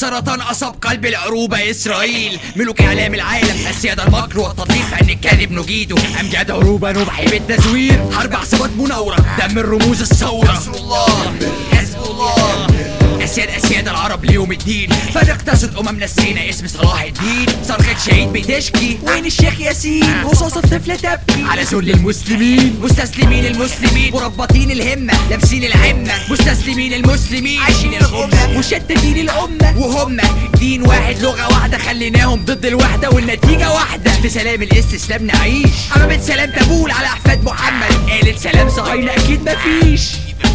سرطان أصاب قلب العروبة إسرائيل ملوك إعلام العالم السيادة المكر والتضليل فإن الكاذب نجيده أمجاد عروبة نبحي بالتزوير حرب عصابات مناورة دم الرموز الثورة حسب الله حسب الله اسياد اسياد العرب ليوم الدين فنقتصد امم نسينا اسم صلاح الدين صرخة شهيد بتشكي وين الشيخ ياسين رصاصة طفلة تبكي على ذل المسلمين مستسلمين المسلمين مربطين الهمة لابسين العمة مستسلمين المسلمين عايشين الغمة مشتتين الأمة وهم دين واحد لغة واحدة خليناهم ضد الوحدة والنتيجة واحدة في سلام الاستسلام نعيش حمامة سلام تبول على أحفاد محمد قالت سلام صهاينة أكيد مفيش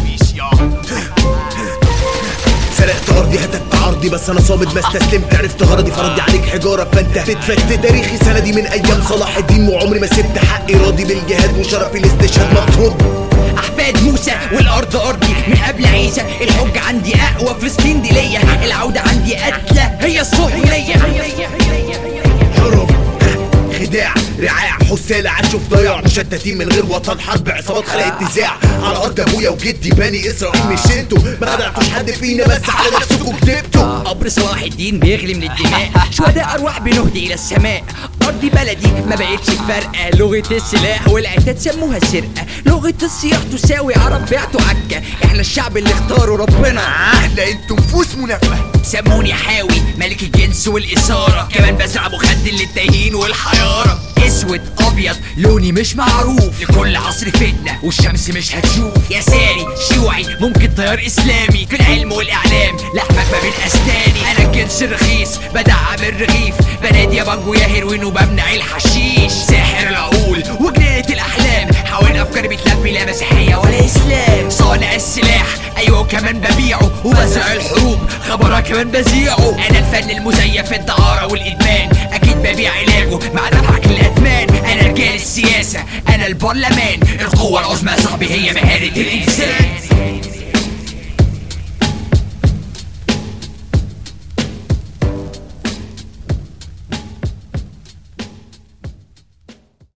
سرقت ارضي هتت عرضي بس انا صامد ما استسلمت عرفت غرضي فرضي عليك حجاره فانت تتفت تاريخي سندي من ايام صلاح الدين وعمري ما سبت حقي راضي بالجهاد وشرفي الاستشهاد مطرود احفاد موسى والارض ارضي من قبل عيسى الحج عندي اقوى فلسطين دي ليا العوده عندي قتله هي الصهيونيه هرب خداع رعاع حسالة عاشوا في ضياع مشتتين من غير وطن حرب عصابات خلقت نزاع على ارض ابويا وجدي بني اسرائيل مش انتوا ما خدعتوش حد فينا بس على نفسكم كدبتوا قبر صلاح الدين بيغلي من الدماء شهداء ارواح بنهدي الى السماء ارضي بلدي ما بقتش فارقه لغه السلاح والعتاد سموها سرقه لغه الصياح تساوي عرب بعتوا عكه احنا الشعب اللي اختاروا ربنا احنا انتوا نفوس منافقة سموني حاوي ملك الجنس والإثارة كمان بزرع مخدر للتايهين والحيارة اسود ابيض لوني مش معروف لكل عصر فتنة والشمس مش هتشوف يساري شيوعي ممكن تيار اسلامي في العلم والاعلام لحمك ما بين اسناني انا الجنس الرخيص بدعم الرغيف بنادي يا بانجو يا هيروين وبمنع الحشيش ساحر العقول وجنينة الاحلام حوالين افكاري بتلبي لا مسيحية ولا اسلام صانع السلاح ايوه وكمان ببيعه وبزرع الحروب خبرها كمان بذيعه انا الفن المزيف الدعارة والادمان اكيد ببيع علاجه مع دفعك للادمان انا رجال السياسة انا البرلمان القوة العظمى يا صاحبي هي مهارة الانسان